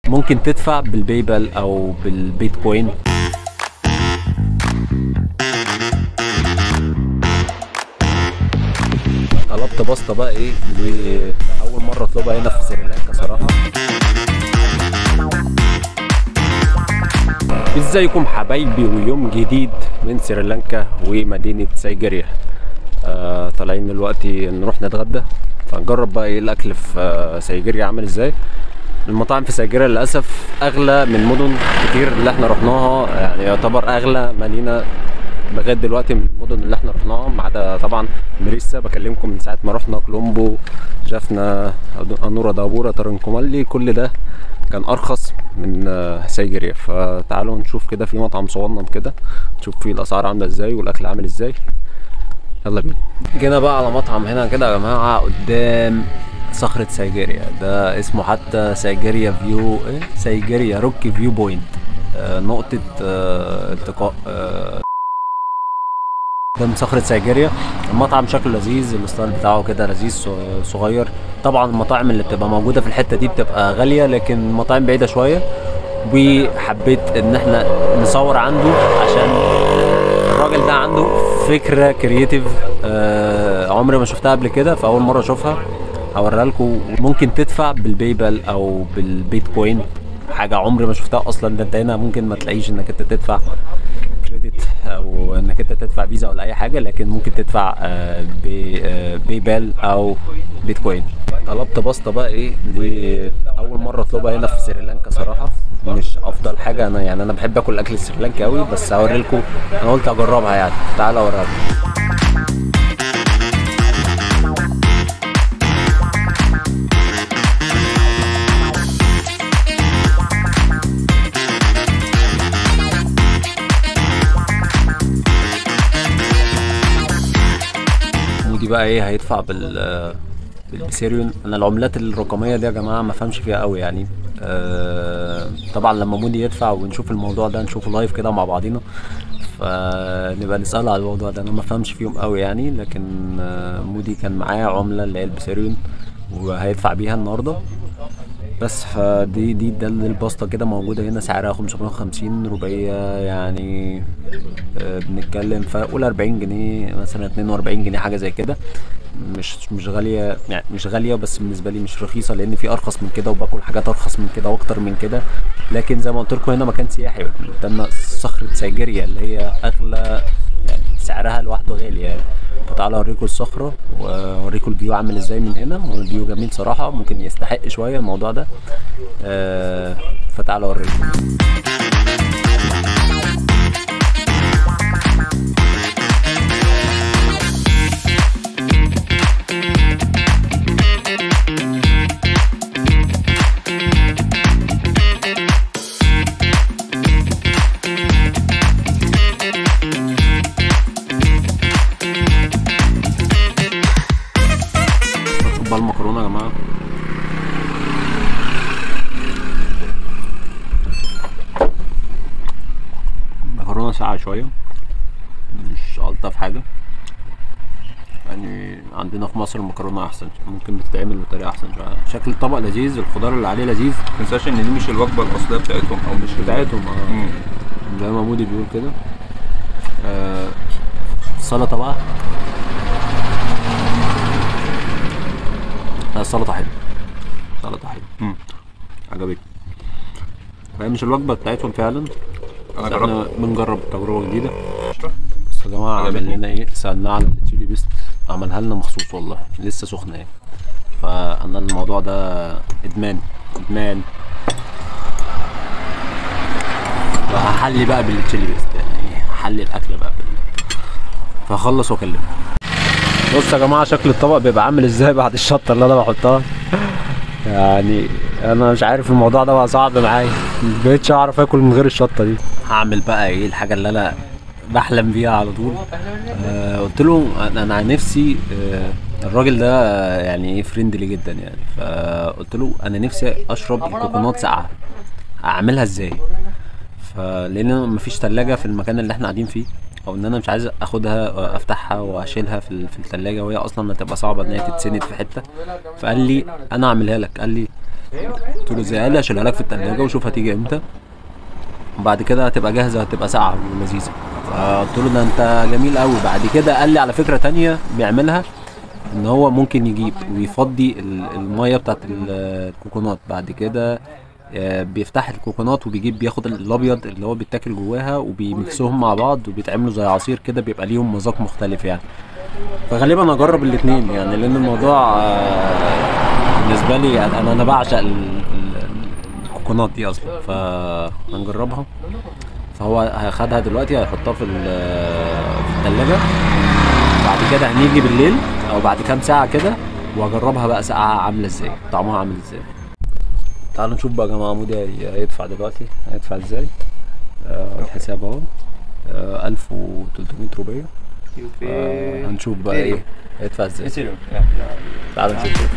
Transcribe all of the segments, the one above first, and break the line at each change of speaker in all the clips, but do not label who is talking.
ممكن تدفع بالباي بال او بالبيتكوين طلبت باستا بقى ايه لاول مره اطلبها هنا في سريلانكا صراحه ازيكم حبايبي ويوم جديد من سريلانكا ومدينه سيجيريا آه طالعين دلوقتي نروح نتغدى فنجرب بقى ايه الاكل في آه سيجيريا عامل ازاي المطاعم في سيجيريا للاسف اغلى من مدن كتير اللي احنا رحناها يعني يعتبر اغلى مدينه لغايه دلوقتي من المدن اللي احنا رحناها ما عدا طبعا مريسا بكلمكم من ساعه ما رحنا كولومبو جافنا انورا دابورا ترنكومالي كل ده كان ارخص من آه، سيجيريا فتعالوا نشوف كده في مطعم صغنن كده نشوف فيه الاسعار عامله ازاي والاكل عامل ازاي يلا بينا جينا بقى على مطعم هنا كده يا جماعه قدام صخرة سيجيريا ده اسمه حتى سيجيريا فيو ايه سيجيريا روكي فيو بوينت آه نقطة آه التقاء آه قدام صخرة سيجيريا المطعم شكله لذيذ الستايل بتاعه كده لذيذ ص- صغير طبعا المطاعم اللي بتبقى موجودة في الحتة دي بتبقى غالية لكن مطاعم بعيدة شوية وحبيت ان احنا نصور عنده عشان الراجل ده عنده فكرة كرييتيف آه عمري ما شفتها قبل كده فأول مرة أشوفها هوريها لكم ممكن تدفع بالباي بال أو بالبيتكوين حاجة عمري ما شفتها أصلا ده أنت هنا ممكن ما تلاقيش إنك أنت تدفع كريدت او انك انت تدفع فيزا ولا اي حاجه لكن ممكن تدفع آه، ب- آه، باي بال او بيتكوين طلبت باستا بقى ايه لاول مره اطلبها هنا في سريلانكا صراحه مش افضل حاجه انا يعني انا بحب اكل الاكل السريلانكي قوي بس هوري لكم انا قلت اجربها يعني تعالى اوريها لكم مودي بقى ايه هيدفع بال بالبسيريون انا العملات الرقميه دي يا جماعه ما فهمش فيها قوي يعني آه طبعا لما مودي يدفع ونشوف الموضوع ده نشوفه لايف كده مع بعضينا فنبقى نسأله على الموضوع ده انا ما فهمش فيهم قوي يعني لكن آه مودي كان معاه عمله اللي هي البسيريون وهيدفع بيها النهارده بس فدي دي ده اللي الباستا كده موجوده هنا سعرها 550 ربعيه يعني آه، بنتكلم في قول 40 جنيه مثلا 42 جنيه حاجه زي كده مش مش غاليه يعني مش غاليه بس بالنسبه لي مش رخيصه لان في ارخص من كده وباكل حاجات ارخص من كده واكتر من كده لكن زي ما قلت لكم هنا مكان سياحي قدامنا صخره سيجيريا اللي هي اغلى يعني سعرها لوحده غالي يعني فتعالى اوريكم الصخره واوريكم الفيو عامل ازاي من هنا والفيو جميل صراحه ممكن يستحق شويه الموضوع ده آه فتعالى اوريكم نطلب بقى المكرونه يا جماعه مكرونه ساقعه شويه مش الطف حاجه يعني عندنا في مصر المكرونه احسن ممكن بتتعمل بطريقه احسن شويه شكل الطبق لذيذ الخضار اللي عليه لذيذ
ما تنساش ان دي مش الوجبه الاصليه بتاعتهم او مش
بتاعتهم اه
مم.
زي ما مودي بيقول كده آه السلطه بقى لا السلطه حلوه السلطه حلوه
مم.
عجبتني فهي مش الوجبه بتاعتهم فعلا
انا
بس
جربت
احنا بنجرب تجربه جديده بس يا جماعه عمل
عجبتني.
لنا ايه سالناه على التشيلي بيست عملها لنا مخصوص والله لسه سخنه يعني فانا الموضوع ده ادمان ادمان فهحلي بقى بالتشيلي بيست يعني هحلي الاكل بقى بال... فهخلص واكلمك بص يا جماعه شكل الطبق بيبقى عامل ازاي بعد الشطه اللي انا بحطها يعني انا مش عارف الموضوع ده بقى صعب معايا مبقتش اعرف اكل من غير الشطه دي هعمل بقى ايه الحاجه اللي انا بحلم بيها على طول آه قلت له انا أنا نفسي آه الراجل ده آه، يعني ايه فريندلي جدا يعني فقلت له انا نفسي اشرب الكوكونات ساقعه اعملها ازاي فلان مفيش تلاجة في المكان اللي احنا قاعدين فيه او ان انا مش عايز اخدها افتحها واشيلها في ال- في التلاجة وهي اصلا هتبقى صعبه ان هي تتسند في حته فقال لي انا اعملها لك قال لي قلت له ازاي قال لي اشيلها لك في التلاجة وشوف هتيجي امتى وبعد كده هتبقى جاهزه هتبقى ساقعه ولذيذه فقلت له ده انت جميل قوي بعد كده قال لي على فكره تانية بيعملها ان هو ممكن يجيب ويفضي ال- الميه بتاعت ال- الكوكونات بعد كده آه، بيفتح الكوكونات وبيجيب بياخد الابيض اللي هو بيتاكل جواها وبيمكسوهم مع بعض وبيتعملوا زي عصير كده بيبقى ليهم مذاق مختلف يعني فغالبا اجرب الاثنين يعني لان الموضوع آه، بالنسبه لي يعني انا انا بعشق ال- ال- الكوكونات دي اصلا فهنجربها فهو هياخدها دلوقتي هيحطها في ال- في الثلاجه بعد كده هنيجي بالليل او بعد كام ساعه كده واجربها بقى ساقعه عامله ازاي طعمها عامل ازاي تعالوا نشوف بقى يا جماعه مودي هي- هيدفع دلوقتي هيدفع ازاي آه الحساب اهو آه 1300 روبيه آه هنشوف بقى ايه هيدفع ازاي تعالوا نشوف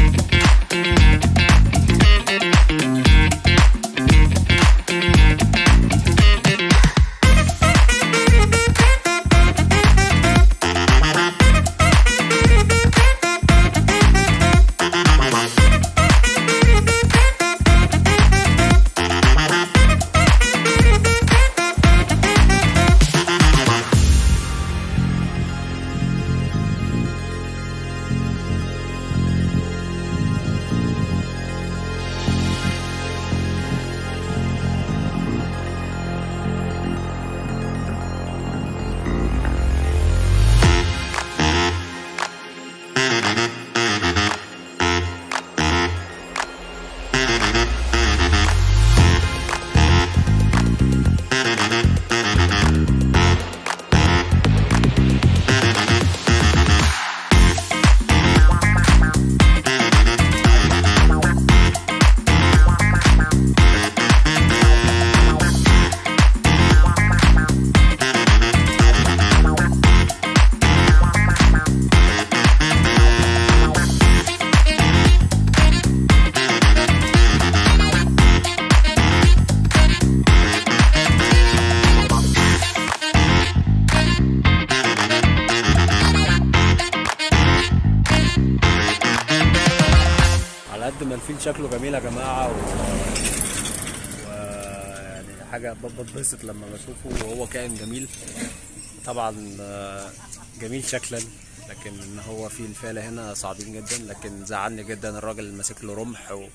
على قد ما الفيل شكله جميل يا جماعه و... و... يعني حاجه ب- بتبسط لما بشوفه وهو كائن جميل طبعا آه، جميل شكلا لكن ان هو في الفيلة هنا صعبين جدا لكن زعلني جدا الراجل اللي ماسك له رمح و...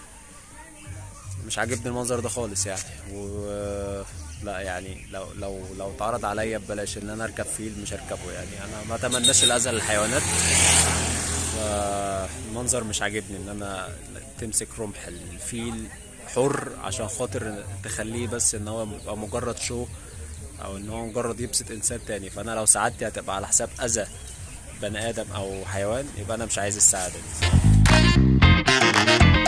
مش عاجبني المنظر ده خالص يعني و لا يعني لو لو لو اتعرض عليا ببلاش ان انا اركب فيل مش هركبه يعني انا ما اتمناش الاذى للحيوانات فالمنظر مش عاجبني ان انا تمسك رمح الفيل حر عشان خاطر تخليه بس ان هو يبقى مجرد شو او ان هو مجرد يبسط انسان تاني فانا لو سعادتي هتبقى على حساب اذى بني ادم او حيوان يبقى انا مش عايز السعاده دي